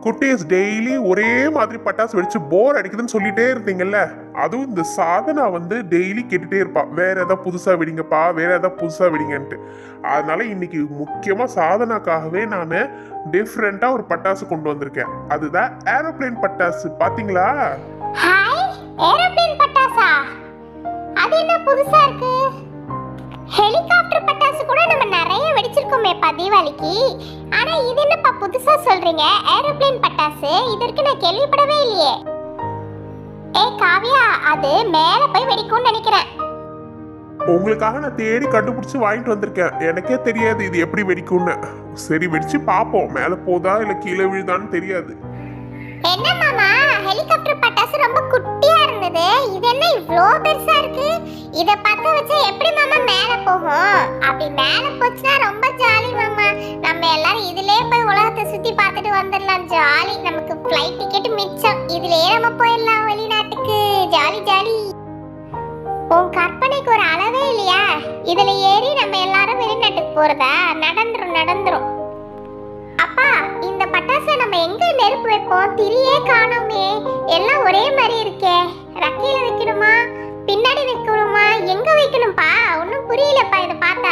குட்டீஸ் டெய்லி ஒரே மாதிரி பட்டாசு வெடிச்சு போர் அடிக்குதுன்னு சொல்லிட்டே இருந்தீங்கல்ல அதுவும் இந்த சாதனா வந்து டெய்லி கேட்டுட்டே இருப்பா வேற ஏதாவது புதுசா வெடிங்கப்பா வேற ஏதாவது புதுசா வெடிங்கன்ட்டு அதனால இன்னைக்கு முக்கியமா சாதனாக்காகவே நான் டிஃப்ரெண்டா ஒரு பட்டாசு கொண்டு வந்திருக்கேன் அதுதான் ஏரோப்ளேன் பட்டாசு பாத்தீங்களா ஹாய் ஏரோப்ளேன் பட்டாசா அது என்ன புதுசா இருக்கு ஹெலிகாப்டர் பட்டாசு கூட நம்ம நிறைய வெடிச்சிருக்கோமேப்பா தீபாவளிக்கு ஆனா இது என்னப்பா புதுசா சொல்றீங்க ஏரோப்ளேன் பட்டாசு இது வரைக்கும் நான் கேள்விப்படவே இல்லையே ஏ காவியா அது மேல போய் வெடிக்கும்னு நினைக்கிறேன் உங்களுக்காக நான் தேடி கண்டுபிடிச்சு வாங்கிட்டு வந்திருக்கேன் எனக்கே தெரியாது இது எப்படி வெடிக்கும்னு சரி வெடிச்சு பார்ப்போம் மேலே போதா இல்லை கீழே விழுதான்னு தெரியாது என்ன மாமா ஹெலிகாப்டர் பட்டாசு ரொம்ப குட்டியா இருந்தது இது என்ன இவ்ளோ பெருசா இருக்கு இத பத்த வச்சா எப்படி மாமா மேல போகும் அப்படி மேல போச்சுன்னா ரொம்ப ஜாலி மாமா நம்ம எல்லாரும் இதுலயே போய் உலகத்தை சுத்தி பார்த்துட்டு வந்துடலாம் ஜாலி நமக்கு ஃப்ளைட் டிக்கெட் மிச்சம் இதுலயே நம்ம போயிடலாம் வெளிநாட்டுக்கு ஜாலி ஜாலி உன் கற்பனைக்கு ஒரு அளவே இல்லையா இதுல ஏறி நம்ம எல்லாரும் வெளிநாட்டுக்கு போறதா நடந்துரும் நடந்துரும் அப்பா இந்த பட்டாசை நம்ம எங்க நெருப்பு வைப்போம் திரியே காணோமே எல்லாம் ஒரே மாதிரி இருக்கே ரக்கையில வைக்கணுமா பின்னாடி வைக்கணுமா எங்க வைக்கணும்ப்பா ஒன்றும் புரியலப்பா இதை பார்த்தா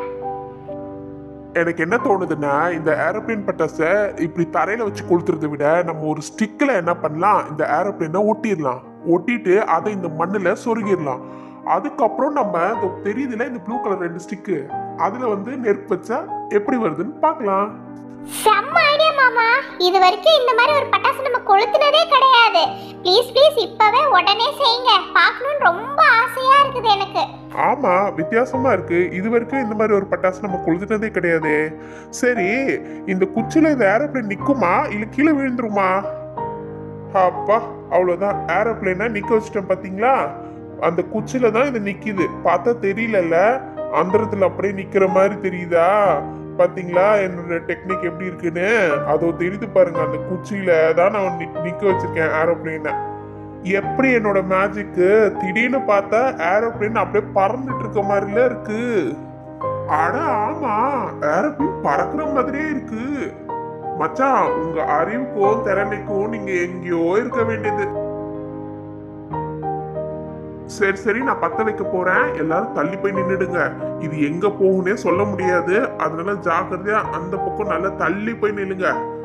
எனக்கு என்ன தோணுதுன்னா இந்த ஏரோப்ளேன் பட்டாசை இப்படி தரையில வச்சு கொளுத்துறதை விட நம்ம ஒரு ஸ்டிக்கில் என்ன பண்ணலாம் இந்த ஏரோப்ளேனை ஒட்டிடலாம் ஒட்டிட்டு அதை இந்த மண்ணில் சொருகிடலாம் அதுக்கப்புறம் நம்ம இந்த தெரியுதுல இந்த ப்ளூ கலர் ரெண்டு ஸ்டிக்கு அதுல வந்து நெருப்பு வச்சா எப்படி வருதுன்னு பார்க்கலாம் செம்ம ஐடியா மாமா இது வரைக்கும் இந்த மாதிரி ஒரு பட்டாசு நம்ம கொளுத்துனதே கிடையாது ப்ளீஸ் ப்ளீஸ் இப்பவே உடனே செய்யுங்க பார்க்கணும்னு ரொம்ப ஆசையா இருக்குது எனக்கு ஆமா வித்தியாசமா இருக்கு இது வரைக்கும் இந்த மாதிரி ஒரு பட்டாசு நம்ம கொளுத்துனதே கிடையாதே சரி இந்த குச்சியில இந்த ஏரோப்ளேன் நிக்குமா இல்ல கீழே விழுந்துருமா அப்பா அவ்வளவுதான் ஏரோப்ளேனை நிக்க வச்சிட்டேன் பாத்தீங்களா அந்த குச்சியில தான் இது நிக்குது பார்த்தா தெரியலல்ல அந்தரத்துல அப்படியே நிக்கிற மாதிரி தெரியுதா பாத்தீங்களா என்னோட டெக்னிக் எப்படி இருக்குன்னு அதோ தெரியுது பாருங்க அந்த குச்சியில தான் நான் நி- நிக்க வச்சிருக்கேன் ஏரோப்ளேனை எப்படி என்னோட மேஜிக்கு திடீர்னு பார்த்தா ஏரோப்ளேன் அப்படியே பறந்துட்டு இருக்க மாதிரில இருக்கு அட ஆமா ஏரோப்ளேன் பறக்குற மாதிரியே இருக்கு மச்சான் உங்க அறிவுக்கும் திறமைக்கும் நீங்க எங்கேயோ இருக்க வேண்டியது சரி சரி நான் பத்த வைக்க போறேன் எல்லாரும் தள்ளி போய் நின்னுடுங்க இது எங்க போகும்னே சொல்ல முடியாது அதனால ஜாக்கிரதையா அந்த பக்கம் நல்லா தள்ளி போய் நில்லுங்க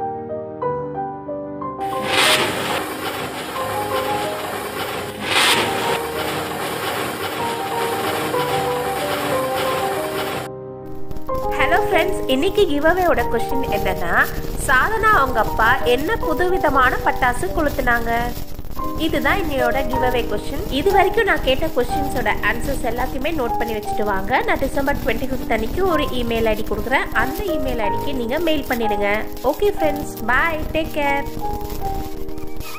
ஹலோ ஃப்ரெண்ட்ஸ் இன்னைக்கு கிவ்அவேயோட கொஷின் என்னன்னா சாதனா அவங்க அப்பா என்ன புதுவிதமான பட்டாசு கொளுத்துனாங்க இதுதான் இன்னையோட கிவ்அவே கொஷின் இது வரைக்கும் நான் கேட்ட கொஷின்ஸோட ஆன்சர்ஸ் எல்லாத்தையுமே நோட் பண்ணி வச்சுட்டு வாங்க நான் டிசம்பர் டுவெண்ட்டி ஃபிஃப்த் அன்னைக்கு ஒரு இமெயில் ஐடி கொடுக்குறேன் அந்த இமெயில் ஐடிக்கு நீங்கள் மெயில் பண்ணிடுங்க okay friends bye take care